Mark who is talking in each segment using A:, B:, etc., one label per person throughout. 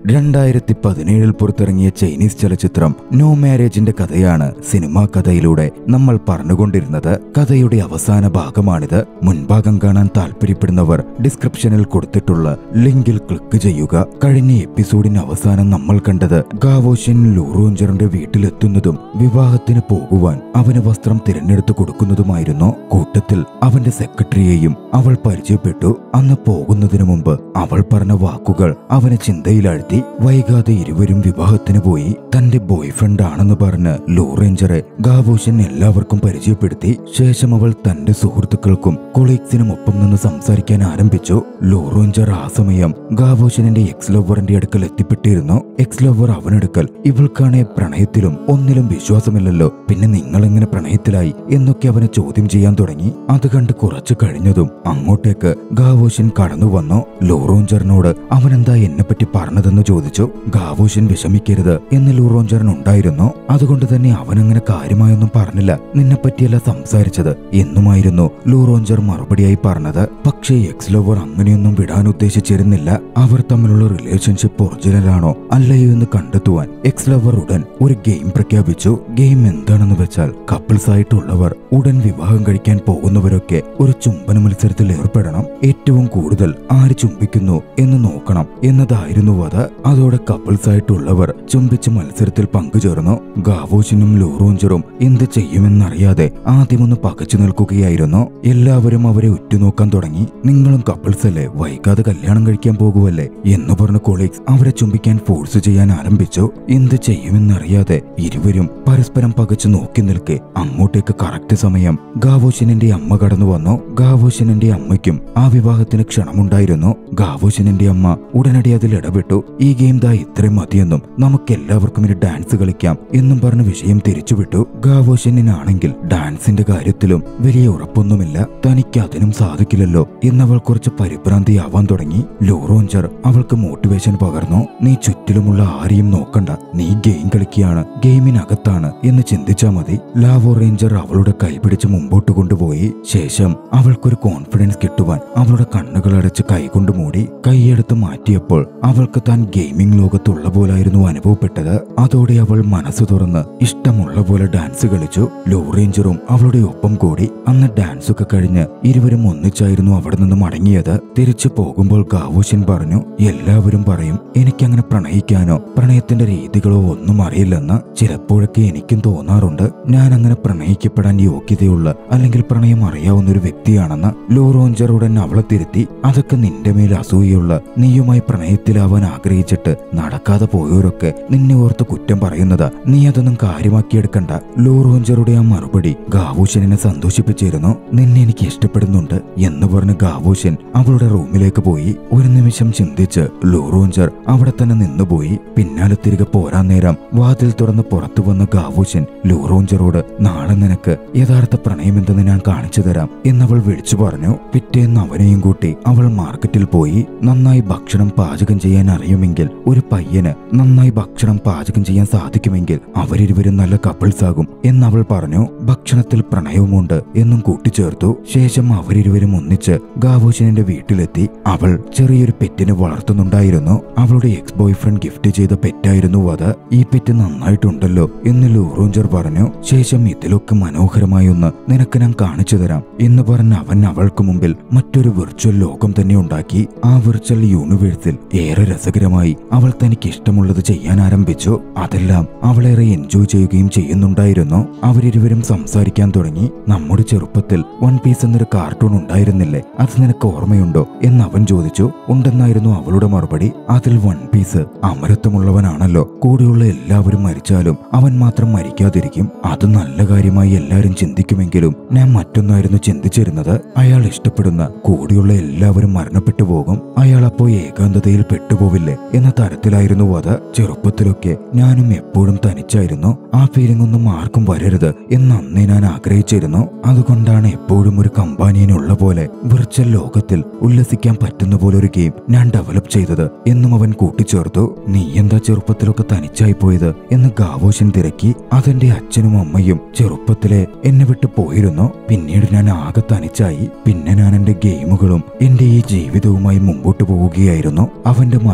A: രണ്ടായിരത്തി പതിനേഴിൽ പുറത്തിറങ്ങിയ ചൈനീസ് ചലച്ചിത്രം നോ മാരേജിന്റെ കഥയാണ് സിനിമാ കഥയിലൂടെ നമ്മൾ പറഞ്ഞുകൊണ്ടിരുന്നത് കഥയുടെ അവസാന ഭാഗമാണിത് മുൻഭാഗം കാണാൻ താല്പര്യപ്പെടുന്നവർ ഡിസ്ക്രിപ്ഷനിൽ കൊടുത്തിട്ടുള്ള ലിങ്കിൽ ക്ലിക്ക് ചെയ്യുക കഴിഞ്ഞ എപ്പിസോഡിന് അവസാനം നമ്മൾ കണ്ടത് ഗാവോഷ്യൻ ലൂറോഞ്ചറിന്റെ വീട്ടിലെത്തുന്നതും വിവാഹത്തിന് പോകുവാൻ അവന് വസ്ത്രം തിരഞ്ഞെടുത്തു കൊടുക്കുന്നതുമായിരുന്നു കൂട്ടത്തിൽ അവന്റെ സെക്രട്ടറിയെയും അവൾ പരിചയപ്പെട്ടു അന്ന് പോകുന്നതിനു മുമ്പ് അവൾ പറഞ്ഞ വാക്കുകൾ അവനെ ചിന്തയിലാഴ്ത്തി വൈകാതെ ഇരുവരും വിവാഹത്തിന് പോയി തന്റെ ബോയ് ഫ്രണ്ട് ആണെന്ന് പറഞ്ഞ് ലോറേഞ്ചറെ ഗാവോഷൻ എല്ലാവർക്കും പരിചയപ്പെടുത്തി ശേഷം അവൾ തന്റെ സുഹൃത്തുക്കൾക്കും കൊളീഗ്സിനും ഒപ്പം നിന്ന് സംസാരിക്കാൻ ആരംഭിച്ചു ലോറേഞ്ചർ ആ സമയം ഗാവോഷനിന്റെ എക്സ് ലവറിന്റെ അടുക്കൽ എത്തിപ്പെട്ടിരുന്നു എക്സ് ലവർ അവനടുക്കൽ ഇവൾക്കാണെ പ്രണയത്തിലും ഒന്നിലും വിശ്വാസമില്ലല്ലോ പിന്നെ നിങ്ങൾ എങ്ങനെ പ്രണയത്തിലായി എന്നൊക്കെ അവനെ ചോദ്യം ചെയ്യാൻ തുടങ്ങി അത് കണ്ട് കുറച്ചു കഴിഞ്ഞതും അങ്ങോട്ടേക്ക് ഗാവോഷൻ കടന്നു വന്നു ലോറോഞ്ചറിനോട് അവനെന്താ എന്നെപ്പറ്റി പറഞ്ഞതെന്ന് ചോദിച്ചു ഗാവോഷൻ വിഷമിക്കരുത് എന്ന് ലൂറോഞ്ചറിനുണ്ടായിരുന്നു അതുകൊണ്ട് തന്നെ അവനങ്ങനെ കാര്യമായൊന്നും പറഞ്ഞില്ല നിന്നെപ്പറ്റിയല്ല സംസാരിച്ചത് എന്നുമായിരുന്നു ലൂറോഞ്ചർ മറുപടിയായി പറഞ്ഞത് പക്ഷേ എക്സ് ലവർ അങ്ങനെയൊന്നും വിടാൻ ഉദ്ദേശിച്ചിരുന്നില്ല അവർ തമ്മിലുള്ള റിലേഷൻഷിപ്പ് ഒറിജിനലാണോ അല്ലയോ എന്ന് കണ്ടെത്തുവാൻ എക്സ് ലവർ ഉടൻ ഒരു ഗെയിം പ്രഖ്യാപിച്ചു ഗെയിം എന്താണെന്ന് വെച്ചാൽ കപ്പിൾസ് ആയിട്ടുള്ളവർ ഉടൻ വിവാഹം കഴിക്കാൻ പോകുന്നവരൊക്കെ ഒരു ചുംബന മത്സരത്തിൽ ഏർപ്പെടണം ഏറ്റവും കൂടുതൽ ആര് ചുംബിക്കുന്നു എന്ന് നോക്കണം എന്നതായിരുന്നു അത് അതോടെ കപ്പിൾസ് ആയിട്ടുള്ളവർ ചുംബിച്ച് മത്സരത്തിൽ പങ്കുചേർന്നു ഗാവോഷിനും ലൂറോഞ്ചറും എന്ത് ചെയ്യുമെന്നറിയാതെ ആദ്യമൊന്ന് പകച്ചു നിൽക്കുകയായിരുന്നു എല്ലാവരും അവരെ ഉറ്റുനോക്കാൻ തുടങ്ങി നിങ്ങളും കപ്പിൾസ് അല്ലേ വൈകാതെ കല്യാണം കഴിക്കാൻ പോകുവല്ലേ എന്ന് പറഞ്ഞ കൊളീഗ്സ് അവരെ ചുംബിക്കാൻ ഫോഴ്സ് ചെയ്യാൻ ആരംഭിച്ചു എന്ത് ചെയ്യുമെന്നറിയാതെ ഇരുവരും പരസ്പരം പകച്ചു നോക്കി നിൽക്കെ അങ്ങോട്ടേക്ക് കറക്റ്റ് സമയം ഗാവോഷനിന്റെ അമ്മ കടന്നു വന്നു ഗാവോഷനിന്റെ അമ്മയ്ക്കും ആ വിവാഹത്തിന് ക്ഷണമുണ്ടായിരുന്നു ഗാവോഷനിന്റെ അമ്മ ഉടനടി അതിൽ ഇടപെട്ടു ഈ ഗെയിം ദാ ഇത്രയും മതിയെന്നും നമുക്ക് എല്ലാവർക്കും ഇനി ഡാൻസ് കളിക്കാം എന്നും പറഞ്ഞ് വിഷയം തിരിച്ചുവിട്ടു ഗാവോഷനാണെങ്കിൽ ഡാൻസിന്റെ കാര്യത്തിലും വലിയ ഉറപ്പൊന്നുമില്ല തനിക്ക് അതിനും സാധിക്കില്ലല്ലോ എന്നവൾ കുറച്ച് പരിഭ്രാന്തിയാവാൻ തുടങ്ങി ലോറോഞ്ചർ അവൾക്ക് മോട്ടിവേഷൻ പകർന്നു നീ ചുറ്റിലുമുള്ള ആരെയും നോക്കണ്ട നീ ഗെയിം കളിക്കുകയാണ് ഗെയിമിനകത്താണ് എന്ന് ചിന്തിച്ചാ മതി ലാവോ റേഞ്ചർ അവളുടെ കൈപിടിച്ച് മുമ്പോട്ട് കൊണ്ടുപോയി ശേഷം അവൾക്കൊരു കോൺഫിഡൻസ് കിട്ടുവാൻ അവളുടെ കണ്ണുകൾ അടച്ച് കൈകൊണ്ട് മൂടി കൈയെടുത്ത് മാറ്റിയപ്പോൾ അവൾക്ക് താൻ ഗെയിമിംഗ് ലോകത്തുള്ള പോലായിരുന്നു അനുഭവപ്പെട്ടത് അതോടെ അവൾ മനസ്സ് തുറന്ന് ഇഷ്ടമുള്ള പോലെ ഡാൻസ് കളിച്ചു ലോ റേഞ്ചറും അവളുടെ ഒപ്പം കൂടി അന്ന് ഡാൻസ് ഒക്കെ കഴിഞ്ഞ് ഇരുവരും ഒന്നിച്ചായിരുന്നു അവിടെ നിന്ന് മടങ്ങിയത് തിരിച്ചു പോകുമ്പോൾ ഗാവോഷൻ പറഞ്ഞു എല്ലാവരും പറയും എനിക്കങ്ങനെ പ്രണയിക്കാനോ പ്രണയത്തിന്റെ രീതികളോ ഒന്നും അറിയില്ലെന്ന് ചിലപ്പോഴൊക്കെ എനിക്കും തോന്നാറുണ്ട് ഞാൻ അങ്ങനെ പ്രണയിക്കപ്പെടാൻ യോഗ്യതയുള്ള അല്ലെങ്കിൽ പ്രണയം അറിയാവുന്ന ഒരു വ്യക്തിയാണെന്ന് ലോറോഞ്ചർ ഉടൻ അവളെ തിരുത്തി അതൊക്കെ നിന്റെ മേൽ അസൂയുള്ള നീയുമായി പ്രണയത്തിലാവാൻ ആഗ്രഹിച്ചിട്ട് നടക്കാതെ പോയവരൊക്കെ നിന്നെ ഓർത്ത് കുറ്റം പറയുന്നതാ നീ അതൊന്നും കാര്യമാക്കിയെടുക്കണ്ട ലോറോഞ്ചറുടെ ആ മറുപടി ഗാവൂഷനെ സന്തോഷിപ്പിച്ചിരുന്നു നിന്നെ എനിക്ക് ഇഷ്ടപ്പെടുന്നുണ്ട് എന്ന് പറഞ്ഞ് ഗാവൂഷൻ അവളുടെ റൂമിലേക്ക് പോയി ഒരു നിമിഷം ചിന്തിച്ച് ലോറോഞ്ചർ അവിടെ തന്നെ നിന്നുപോയി പിന്നാലെ തിരികെ പോരാൻ നേരം വാതിൽ തുറന്ന് പുറത്തു വന്ന ഗാവൂഷൻ ലോറോഞ്ചറോട് നാളെ നിനക്ക് യഥാർത്ഥ പ്രണയമെന്തെന്ന് ഞാൻ കാണിച്ചു തരാം എന്നവൾ വിളിച്ചു പറഞ്ഞു പിറ്റേന്ന് അവനെയും കൂട്ടി അവൾ മാർക്കറ്റിൽ പോയി നന്നായി ഭക്ഷണം പാചകം ചെയ്യാൻ അറിയുമെങ്കിൽ ഒരു പയ്യന് നന്നായി ഭക്ഷണം പാചകം ചെയ്യാൻ സാധിക്കുമെങ്കിൽ അവരിരുവരും നല്ല കപ്പിൾസ് ആകും എന്നവൾ പറഞ്ഞു ഭക്ഷണത്തിൽ പ്രണയവുമുണ്ട് എന്നും കൂട്ടിച്ചേർത്തു ശേഷം അവരിരുവരും ഒന്നിച്ച് ഗാവോഷനിന്റെ വീട്ടിലെത്തി അവൾ ചെറിയൊരു പെറ്റിനെ വളർത്തുന്നുണ്ടായിരുന്നു അവളുടെ എക്സ് ബോയ് ഫ്രണ്ട് ഗിഫ്റ്റ് ചെയ്ത പെറ്റായിരുന്നു അത് ഈ പെറ്റ് നന്നായിട്ടുണ്ടല്ലോ എന്ന് ലൂറോഞ്ചർ പറഞ്ഞു ശേഷം ഇതിലൊക്കെ മനോഹരമായ ഒന്ന് നിനക്ക് ഞാൻ കാണിച്ചു തരാം എന്ന് പറഞ്ഞ് അവൻ അവൾക്ക് മുമ്പിൽ മറ്റൊരു വിർച്വൽ ലോകം തന്നെ ഉണ്ടാക്കി ആ വിർച്വൽ യൂണിവേഴ്സിൽ ഏറെ രസകരമായി അവൾ തനിക്ക് ഇഷ്ടമുള്ളത് ചെയ്യാൻ ആരംഭിച്ചു അതെല്ലാം അവളേറെ എൻജോയ് ചെയ്യുകയും ചെയ്യുന്നുണ്ടായിരുന്നു അവരിരുവരും സംസാരിക്കാൻ തുടങ്ങി നമ്മുടെ ചെറുപ്പത്തിൽ വൺ പീസ് എന്നൊരു കാർട്ടൂൺ ഉണ്ടായിരുന്നില്ലേ അത് നിനക്ക് ഓർമ്മയുണ്ടോ എന്ന് അവൻ ചോദിച്ചു ഉണ്ടെന്നായിരുന്നു അവളുടെ മറുപടി അതിൽ വൺ പീസ് അമരത്വമുള്ളവനാണല്ലോ കൂടെയുള്ള എല്ലാവരും മരിച്ചാലും അവൻ മാത്രം മരിക്കാതിരിക്കും അത് നല്ല കാര്യമായി എല്ലാവരും ചിന്തിക്കുമെങ്കിലും ഞാൻ മറ്റൊന്നായിരുന്നു ചിന്തിച്ചിരുന്നത് അയാൾ ഇഷ്ടപ്പെടുന്ന കൂടെയുള്ള എല്ലാവരും മരണപ്പെട്ടു പോകും അയാൾ അപ്പോ ഏകാന്തതയിൽ പെട്ടുപോവില്ലേ എന്ന തരത്തിലായിരുന്നു അത് ചെറുപ്പത്തിലൊക്കെ ഞാനും എപ്പോഴും തനിച്ചായിരുന്നു ആ ഫീലിംഗ് ഒന്നും ആർക്കും വരരുത് എന്ന് അന്നേ ഞാൻ ആഗ്രഹിച്ചിരുന്നു അതുകൊണ്ടാണ് എപ്പോഴും ഒരു കമ്പാനിയനുള്ള പോലെ വിർച്വൽ ലോകത്തിൽ ഉല്ലസിക്കാൻ പറ്റുന്ന പോലെ ഒരു ഗെയിം ഞാൻ ഡെവലപ്പ് ചെയ്തത് എന്നും അവൻ കൂട്ടിച്ചേർത്തു നീ എന്താ ചെറുപ്പത്തിലൊക്കെ തനിച്ചായി പോയത് എന്ന് ഗാവോഷൻ തിരക്കി അതെന്റെ അച്ഛനും അമ്മയും ചെറുപ്പത്തിലെ എന്നെ വിട്ടു പോയിരുന്നു പിന്നീട് ഞാൻ ആകെ തനിച്ചായി പിന്നെ ഞാൻ എന്റെ ഗെയിമുകളും എന്റെ ഈ ജീവിതവുമായി മുമ്പോട്ട് പോവുകയായിരുന്നു അവന്റെ മറുപടി കേട്ട്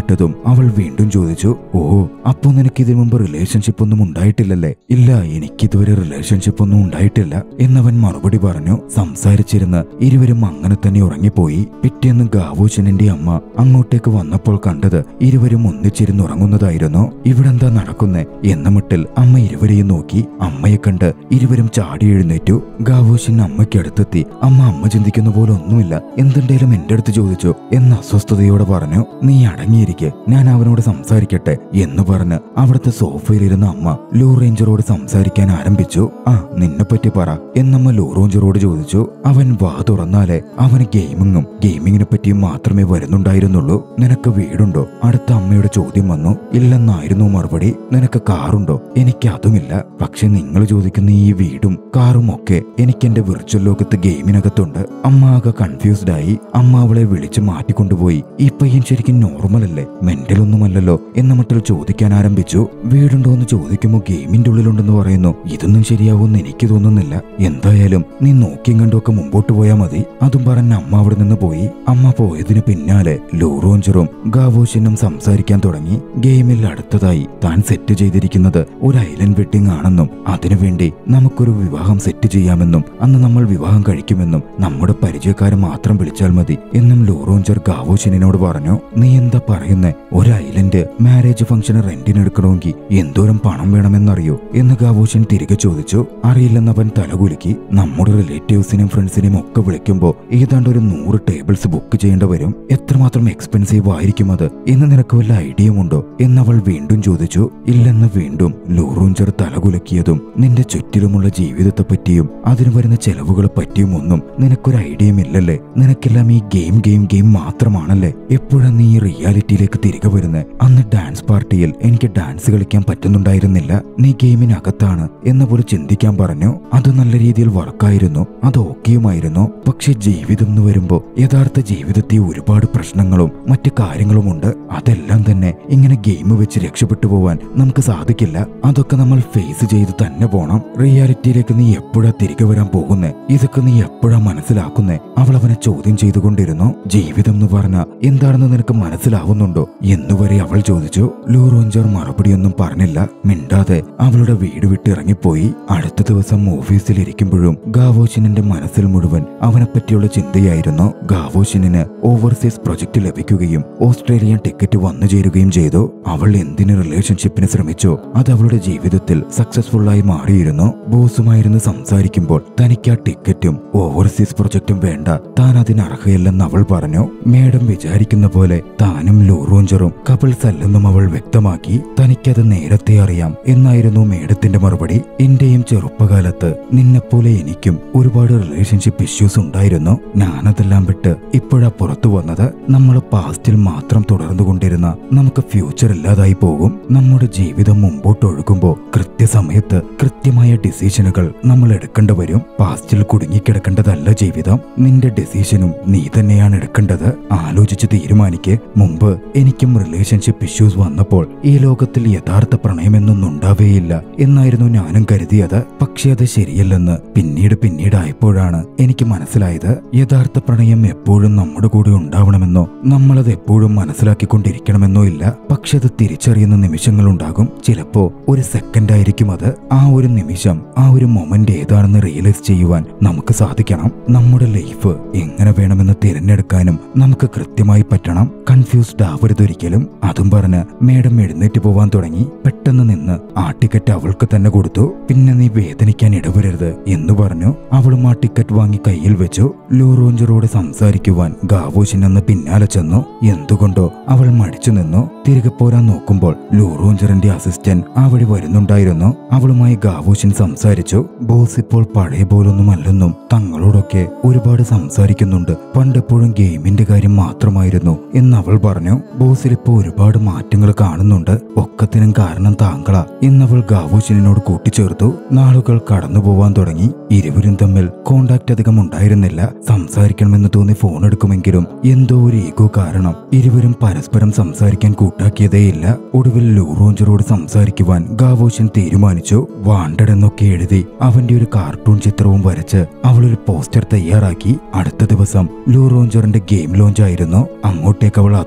A: കേട്ടതും അവൾ വീണ്ടും ചോദിച്ചു ഓ അപ്പോ നിനക്ക് ഇതിനു മുമ്പ് റിലേഷൻഷിപ്പ് ഒന്നും ഉണ്ടായിട്ടില്ലല്ലേ ഇല്ല എനിക്കിതുവരെ റിലേഷൻഷിപ്പ് ഒന്നും ഉണ്ടായിട്ടില്ല എന്നവൻ മറുപടി പറഞ്ഞു സംസാരിച്ചിരുന്ന് ഇരുവരും അങ്ങനെ തന്നെ ഉറങ്ങിപ്പോയി പിറ്റേന്ന് ഗാവൂച്ചനന്റെ അമ്മ അങ്ങോട്ടേക്ക് വന്നപ്പോൾ കണ്ടത് ഇരുവരും ഒന്നിച്ചിരുന്ന് ഉറങ്ങുന്നതായിരുന്നു ഇവിടെന്താ നടക്കുന്നേ എന്ന മട്ടിൽ അമ്മ ഇരുവരെയും നോക്കി അമ്മയെ കണ്ട് ഇരുവരും ചാടി എഴുന്നേറ്റു ഗാവൂശൻ അമ്മയ്ക്കടുത്തെത്തി അമ്മ അമ്മ ചിന്തിക്കുന്ന പോലെ ഒന്നുമില്ല എന്തുണ്ടേലും എന്റെ അടുത്ത് ചോദിച്ചു എന്ന് അസ്വസ്ഥതയോടെ പറഞ്ഞു നീ അടങ്ങിയിരിക്കെ ഞാൻ അവനോട് സംസാരിക്കട്ടെ എന്ന് പറഞ്ഞ് അവിടുത്തെ സോഫയിലിരുന്ന അമ്മ ലൂ റേഞ്ചറോട് സംസാരിക്കാൻ ആരംഭിച്ചു ആ നിന്നെ പറ്റി പറ എന്നമ്മ ലൂ റേഞ്ചറോട് ചോദിച്ചു അവൻ വാ തുറന്നാലേ അവന് ഗെയിമിങ്ങും ഗെയിമിങ്ങിനെ പറ്റിയും മാത്രമേ വരുന്നുണ്ടായിരുന്നുള്ളൂ നിനക്ക് വീടുണ്ടോ അടുത്ത അമ്മയുടെ ചോദ്യം വന്നു ഇല്ലെന്നായിരുന്നു മറുപടി നിനക്ക് കാറുണ്ടോ എനിക്ക് അതുമില്ല പക്ഷെ നിങ്ങൾ ചോദിക്കുന്ന ഈ വീടും കാറും ഒക്കെ എനിക്ക് എന്റെ വിർച്വൽ ലോകത്ത് ഗെയിമിനകത്തുണ്ട് അമ്മ ആകെ കൺഫ്യൂസ്ഡ് ആയി അമ്മ അവളെ വിളിച്ച് മാറ്റിക്കൊണ്ടുപോയി ഈ പയ്യൻ ശരിക്കും നോർമൽ അല്ലേ മെന്റൽ ഒന്നുമല്ലല്ലോ എന്ന മട്ടിൽ ചോദിക്കാൻ ആരംഭിച്ചു വീടുണ്ടോ എന്ന് ചോദിക്കുമ്പോൾ ഗെയിമിന്റെ ഉള്ളിലുണ്ടെന്ന് പറയുന്നു ഇതൊന്നും ശരിയാവുമെന്ന് എനിക്ക് തോന്നുന്നില്ല എന്തായാലും നീ നോക്കിയും കണ്ടുമൊക്കെ മുമ്പോട്ട് പോയാൽ മതി അതും പറഞ്ഞ് അമ്മ അവിടെ നിന്ന് പോയി അമ്മ പോയതിന് പിന്നാലെ ലൂറോഞ്ചറും ഗാവോഷിനും സംസാരിക്കാൻ തുടങ്ങി ഗെയിമിൽ അടുത്തതായി താൻ സെറ്റ് ചെയ്തിരിക്കുന്നത് ഒരു ഐലൻഡ് വെഡിങ് ആണെന്നും അതിനുവേണ്ടി നമുക്കൊരു വിവാഹം സെറ്റ് ചെയ്യാമെന്നും അന്ന് നമ്മൾ വിവാഹം കഴിക്കുമെന്നും നമ്മുടെ പരിചയക്കാരെ മാത്രം വിളിച്ചാൽ മതി എന്നും ലൂറോഞ്ചർ ഗാവോഷിനോട് പറഞ്ഞു നീ എന്താ പറയുന്നേ ഒരു ഐലൻഡ് മാരേജ് ഫംഗ്ഷന് റെന്റിനെടുക്കണമെങ്കിൽ എന്തോരം പണം വേണമെന്നറിയോ എന്ന് ഗാവോഷൻ തിരികെ ചോദിച്ചു അറിയില്ലെന്നവൻ തലകുലുക്കി നമ്മുടെ റിലേറ്റീവ്സിനെയും ഫ്രണ്ട്സിനെയും ഒക്കെ വിളിക്കുമ്പോ ഏതാണ്ട് ഒരു നൂറ് ടേബിൾസ് ബുക്ക് ചെയ്യേണ്ടി വരും എത്രമാത്രം എക്സ്പെൻസീവ് ആയിരിക്കും അത് എന്ന് നിനക്ക് വല്ല ഐഡിയയുമുണ്ടോ എന്നവൾ വീണ്ടും ചോദിച്ചു ഇല്ലെന്ന് വീണ്ടും ലൂറൂഞ്ചർ തലകുലക്കിയതും നിന്റെ ചുറ്റിലുമുള്ള ജീവിതത്തെ പറ്റിയും അതിന് വരുന്ന ചെലവുകളെ പറ്റിയും ഒന്നും നിനക്കൊരു ഐഡിയയും ഇല്ലല്ലേ നിനക്കെല്ലാം ഈ ഗെയിം ഗെയിം ഗെയിം മാത്രമാണല്ലേ എപ്പോഴാണ് നീ ഈ റിയാലിറ്റിയിലേക്ക് തിരികെ വരുന്നത് അന്ന് ഡാൻസ് പാർട്ടിയിൽ എനിക്ക് ഡാൻസ് കളിക്കാൻ പറ്റുന്നുണ്ടായിരുന്നില്ല നീ ഗെയിമിനകത്താണ് എന്ന പോലെ ചിന്തിക്കാൻ പറഞ്ഞു അത് നല്ല രീതിയിൽ വർക്കായിരുന്നു അത് ഓക്കെയുമായിരുന്നു പക്ഷെ ജീവിതം എന്ന് വരുമ്പോ യഥാർത്ഥ ജീവിതത്തെ ഒരുപാട് പ്രശ്നങ്ങളും മറ്റു കാര്യങ്ങളുമുണ്ട് അതെല്ലാം തന്നെ ഇങ്ങനെ ഗെയിം വെച്ച് രക്ഷപ്പെട്ടു പോവാൻ നമുക്ക് സാധിക്കില്ല അതൊക്കെ നമ്മൾ ഫേസ് ചെയ്ത് തന്നെ പോണം റിയാലിറ്റിയിലേക്ക് നീ എപ്പോഴാ തിരികെ വരാൻ പോകുന്നേ ഇതൊക്കെ നീ എപ്പോഴാ മനസ്സിലാക്കുന്നേ അവൾ അവനെ ചോദ്യം ചെയ്തുകൊണ്ടിരുന്നു ജീവിതം എന്ന് പറഞ്ഞ എന്താണെന്ന് നിനക്ക് മനസ്സിലാവുന്നുണ്ടോ എന്നുവരെ അവൾ ചോദിച്ചു ലൂറോഞ്ചർ മറുപടിയൊന്നും പറഞ്ഞില്ല മിണ്ടാതെ അവളുടെ വീട് വിട്ട് ഇറങ്ങിപ്പോയി അടുത്ത ദിവസം ഓഫീസിലിരിക്കുമ്പോഴും ഗാവോഷിനിന്റെ മനസ്സിൽ മുഴുവൻ അവനെ പറ്റിയുള്ള ചിന്തയായിരുന്നു ഗാവോഷിനിന് ഓവർസീസ് പ്രൊജക്ട് ലഭിക്കുകയും ഓസ്ട്രേലിയൻ ടിക്കറ്റ് വന്നു ചേരുകയും ചെയ്തു അവൾ എന്തിന് റിലേഷൻഷിപ്പിന് ശ്രമിച്ചോ അത് അവളുടെ ജീവിതത്തിൽ സക്സസ്ഫുൾ ആയി മാറിയിരുന്നു ബോസുമായിരുന്നു സംസാരിക്കുമ്പോൾ തനിക്ക് ആ ടിക്കറ്റും ഓവർസീസ് പ്രൊജക്റ്റും വേണ്ട താൻ അതിന് അർഹയല്ലെന്ന് അവൾ പറഞ്ഞു മേഡം വിചാരിക്കുന്ന പോലെ താനും ലൂറോഞ്ചറും കപ്പിൾസ് അല്ലെന്നും അവൾ വ്യക്തമാക്കി തനിക്കത് നേരത്തെ അറിയാം എന്നായിരുന്നു മേഡത്തിന്റെ മറുപടി എന്റെയും ചെറുപ്പകാലത്ത് നിന്നെപ്പോലെ എനിക്കും ഒരുപാട് റിലേഷൻഷിപ്പ് ഇഷ്യൂസ് ഉണ്ടായിരുന്നു ഞാനതെല്ലാം വിട്ട് ഇപ്പോഴാ പുറത്തു വന്നത് നമ്മൾ പാസ്റ്റിൽ മാത്രം തുടർന്നുകൊണ്ടിരുന്ന നമുക്ക് ഫ്യൂച്ചർ ഇല്ലാതായി പോകും നമ്മുടെ ജീവിതം മുമ്പോട്ട് ഒഴുകുമ്പോൾ കൃത്യസമയത്ത് കൃത്യമായ ഡിസിഷനുകൾ നമ്മൾ എടുക്കേണ്ടി വരും പാസ്റ്റിൽ കുടുങ്ങിക്കിടക്കേണ്ടതല്ല ജീവിതം നിന്റെ ഡിസിഷനും നീ തന്നെയാണ് എടുക്കേണ്ടത് ആലോചിച്ച് തീരുമാനിക്ക് മുമ്പ് എനിക്കും റിലേഷൻഷിപ്പ് ഇഷ്യൂസ് വന്നപ്പോൾ ഈ ലോകത്തിൽ യഥാർത്ഥ പ്രണയമെന്നൊന്നും ഉണ്ടാവേയില്ല എന്നായിരുന്നു ഞാനും കരുതിയത് പക്ഷെ അത് ശരിയല്ലെന്ന് പിന്നീട് പിന്നീടായപ്പോഴാണ് എനിക്ക് മനസ്സിലായത് യഥാർത്ഥ പ്രണയം എപ്പോഴും നമ്മുടെ കൂടെ ഉണ്ടാവണമെന്നോ നമ്മളത് എപ്പോഴും മനസ്സിലാക്കിക്കൊണ്ടിരിക്കണമെന്നോ ഇല്ല പക്ഷെ അത് തിരിച്ചറിയുന്ന നിമിഷങ്ങളുണ്ടാകും ചിലപ്പോ ഒരു സെക്കൻഡ് ആയിരിക്കും അത് ആ ഒരു നിമിഷം ആ ഒരു മൊമെന്റ് ഏതാണെന്ന് റിയലൈസ് ചെയ്യുവാൻ നമുക്ക് സാധിക്കണം നമ്മുടെ ലൈഫ് എങ്ങനെ വേണമെന്ന് തിരഞ്ഞെടുക്കാനും നമുക്ക് കൃത്യമായി പറ്റണം കൺഫ്യൂസ്ഡ് ആവരുതൊരിക്കലും അതും പറഞ്ഞ് മേഡം എഴുന്നേറ്റ് പോവാൻ തുടങ്ങി പെട്ടെന്ന് നിന്ന് ആ ടിക്കറ്റ് അവൾക്ക് തന്നെ കൊടുത്തു പിന്നെ നീ വേദനിക്കാൻ ഇടവരരുത് എന്ന് പറഞ്ഞു അവളും ആ ടിക്കറ്റ് വാങ്ങി കയ്യിൽ വെച്ചു ലൂറോഞ്ചറോട് സംസാരിക്കുവാൻ ഗാവോഷിൻ അന്ന് പിന്നാലെ ചെന്നു എന്തുകൊണ്ടോ അവൾ മടിച്ചു നിന്നു തിരികെ പോരാൻ നോക്കുമ്പോൾ ലൂറോഞ്ചറിന്റെ അസിസ്റ്റന്റ് ആ വഴി വരുന്നുണ്ടായിരുന്നു അവളുമായി ഗാവോഷിൻ സംസാരിച്ചു ബോസ് ഇപ്പോൾ പഴയ പോലൊന്നുമല്ലെന്നും തങ്ങളോടൊക്കെ ഒരുപാട് സംസാരിക്കുന്നുണ്ട് പണ്ടെപ്പോഴും ഗെയിമിന്റെ കാര്യം മാത്രമായിരുന്നു എന്ന് അവൾ പറഞ്ഞു ബോസിൽ ഇപ്പോൾ ഒരുപാട് മാറ്റങ്ങൾ കാണുന്നുണ്ട് ഒക്കത്തിനും കാരണം താങ്കളാ എന്നവൾ ഗാവോഷിനോട് കൂട്ടിച്ചേർത്തു നാളുകൾ കടന്നു പോവാൻ തുടങ്ങി ഇരുവരും തമ്മിൽ കോണ്ടാക്ട് അധികം ഉണ്ടായിരുന്നില്ല സംസാരിക്കണമെന്ന് തോന്നി ഫോൺ എടുക്കുമെങ്കിലും എന്തോ ഒരു ഈഗോ കാരണം ഇരുവരും പരസ്പരം സംസാരിക്കാൻ കൂട്ടാക്കിയതേയില്ല ഒടുവിൽ ലൂറോഞ്ചറോട് സംസാരിക്കുവാൻ ഗാവോഷൻ തീരുമാനിച്ചു വാണ്ടഡ് എന്നൊക്കെ എഴുതി അവന്റെ ഒരു കാർട്ടൂൺ ചിത്രവും വരച്ച് അവൾ ഒരു പോസ്റ്റർ തയ്യാറാക്കി അടുത്ത ദിവസം ലൂറോഞ്ചറിന്റെ ഗെയിം ലോഞ്ച് ആയിരുന്നു അങ്ങോട്ടേക്ക് അവൾ അതുമായി ചെന്നു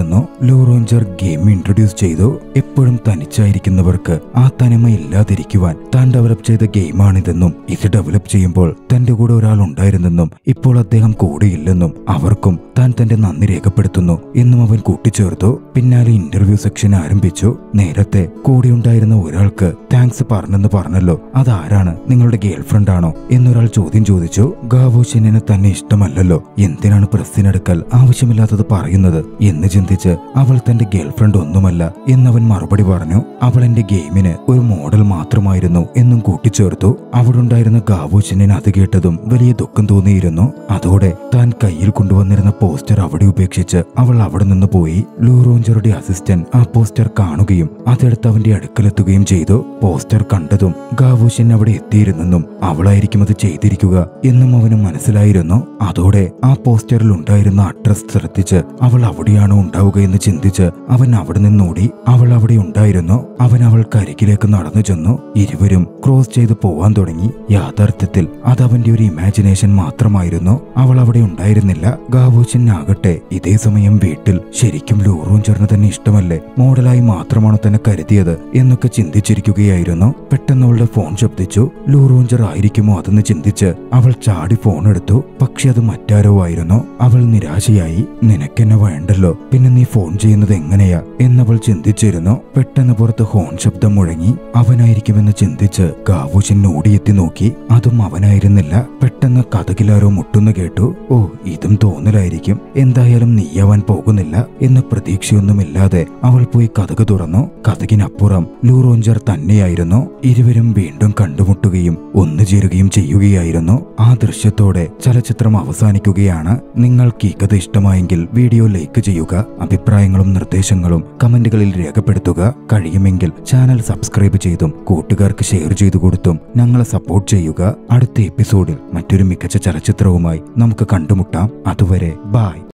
A: ചെന്നു ലൂറോഞ്ചർ ഗെയിം ഇൻട്രൊഡ്യൂസ് ചെയ്തു എപ്പോഴും തനിച്ചായിരിക്കുന്നവർക്ക് ആ തനിമ ഇല്ലാതിരിക്കുവാൻ താൻ ഡെവലപ്പ് ചെയ്ത ഗെയിമാണിതെന്നും ഇത് ഡെവലപ്പ് ചെയ്യുമ്പോൾ തന്റെ കൂടെ ഒരാൾ ഉണ്ടായിരുന്നെന്നും ഇപ്പോൾ അദ്ദേഹം കൂടെയില്ലെന്നും അവർക്കും താൻ തന്റെ നന്ദി രേഖപ്പെടുത്തുന്നു എന്നും അവൻ കൂട്ടിച്ചേർത്തു പിന്നാലെ ഇന്റർവ്യൂ സെക്ഷൻ ആരംഭിച്ചു നേരത്തെ കൂടെയുണ്ടായിരുന്ന ഒരാൾക്ക് താങ്ക്സ് പറഞ്ഞെന്ന് പറഞ്ഞല്ലോ അതാരാണ് നിങ്ങളുടെ ഗേൾഫ്രണ്ട് ആണോ എന്നൊരാൾ ചോദ്യം ചോദിച്ചു ഗാവോഷിനെ തന്നെ ഇഷ്ടമല്ലല്ലോ എന്തിനാണ് പ്രസ്സിനടുക്കൽ ആവശ്യമില്ലാത്തത് പറയുന്നത് എന്ന് ചിന്തിച്ച് അവൾ തന്റെ ഗേൾഫ്രണ്ട് ഒന്നുമല്ല എന്നവൻ മറുപടി പറഞ്ഞു അവൾ എന്റെ ഗെയിമിന് ഒരു മോഡൽ മാത്രമായിരുന്നു എന്നും കൂട്ടിച്ചേർത്തു അവിടുണ്ടായിരുന്ന ഗാവോഷിനെ അത് കേട്ടതും വലിയ ദുഃഖം തോന്നിയിരുന്നു അതോടെ താൻ കയ്യിൽ കൊണ്ടുവന്നിരുന്ന പോസ്റ്റർ അവിടെ ഉപേക്ഷിച്ച് അവൾ അവിടെ നിന്ന് പോയി ലൂറോഞ്ചറുടെ അസിസ്റ്റന്റ് ആ പോസ്റ്റർ കാണുകയും അതെടുത്ത് അവന്റെ അടുക്കലെത്തുകയും ചെയ്തു പോസ്റ്റർ കണ്ടതും ഗാവൂഷൻ അവിടെ എത്തിയിരുന്നെന്നും അവളായിരിക്കും അത് ചെയ്തിരിക്കുക എന്നും അവന് മനസ്സിലായിരുന്നു അതോടെ ആ പോസ്റ്ററിൽ ഉണ്ടായിരുന്ന അഡ്രസ് ശ്രദ്ധിച്ച് അവൾ അവിടെയാണോ ഉണ്ടാവുക എന്ന് ചിന്തിച്ച് അവൻ അവിടെ നിന്നോടി അവൾ അവിടെ ഉണ്ടായിരുന്നു അവൻ അവൾക്ക് അരികിലേക്ക് നടന്നു ചെന്നു ഇരുവരും ക്രോസ് ചെയ്ത് പോവാൻ തുടങ്ങി യാഥാർത്ഥ്യത്തിൽ അത് അവന്റെ ഒരു ഇമാജിനേഷൻ മാത്രമായിരുന്നു അവൾ അവിടെ ഉണ്ടായിരുന്നില്ല ഗാവൂച്ചനാകട്ടെ ഇതേ സമയം വീട്ടിൽ ശരിക്കും ലൂറൂഞ്ചറിന് തന്നെ ഇഷ്ടമല്ലേ മോഡലായി മാത്രമാണോ തന്നെ കരുതിയത് എന്നൊക്കെ ചിന്തിച്ചിരിക്കുകയായിരുന്നു പെട്ടെന്ന് അവളുടെ ഫോൺ ശബ്ദിച്ചു ലൂറൂഞ്ചർ ആയിരിക്കുമോ അതെന്ന് ചിന്തിച്ച് അവൾ ചാടി ഫോൺ എടുത്തു പക്ഷെ അത് മറ്റാരോ ആയിരുന്നു അവൾ നിരാശയായി നിനക്കെന്നെ വേണ്ടല്ലോ പിന്നെ നീ ഫോൺ ചെയ്യുന്നത് എങ്ങനെയാ എന്നവൾ ചിന്തിച്ചിരുന്നു പെട്ടെന്ന് പുറത്ത് ഹോൺ ശബ്ദം മുഴങ്ങി അവനായിരിക്കുമെന്ന് ചിന്തിച്ച് ഗാവൂച്ചൻ ഓടിയെത്തി നോക്കി അതും അവനായിരുന്നില്ല പെട്ടെന്ന് കഥകിലാരോ മുട്ടുന്നു കേട്ടു ഓ ഇതും തോന്നലായിരിക്കും എന്തായാലും നീയാവാൻ പോകുന്നില്ല എന്ന പ്രതീക്ഷയൊന്നുമില്ലാതെ അവൾ പോയി കഥക് തുറന്നു കഥകിനപ്പുറം ലൂറോഞ്ചർ തന്നെയായിരുന്നു ഇരുവരും വീണ്ടും കണ്ടുമുട്ടുകയും ഒന്നുചേരുകയും ചെയ്യുകയായിരുന്നു ആ ദൃശ്യത്തോടെ ചലച്ചിത്രം അവസാനിക്കുകയാണ് നിങ്ങൾക്ക് ഈ കഥ ഇഷ്ടമായെങ്കിൽ വീഡിയോ ലൈക്ക് ചെയ്യുക അഭിപ്രായങ്ങളും നിർദ്ദേശങ്ങളും കമന്റുകളിൽ രേഖപ്പെടുത്തുക കഴിയുമെങ്കിൽ ചാനൽ സബ്സ്ക്രൈബ് ചെയ്തും കൂട്ടുകാർക്ക് ഷെയർ ചെയ്തു കൊടുത്തും ഞങ്ങളെ സപ്പോർട്ട് ചെയ്യുക അടുത്ത എപ്പിസോഡിൽ മറ്റൊരു മികച്ച ചലച്ചിത്രവുമായി നമുക്ക് കണ്ടുമുട്ടാം അതുവരെ ബായ്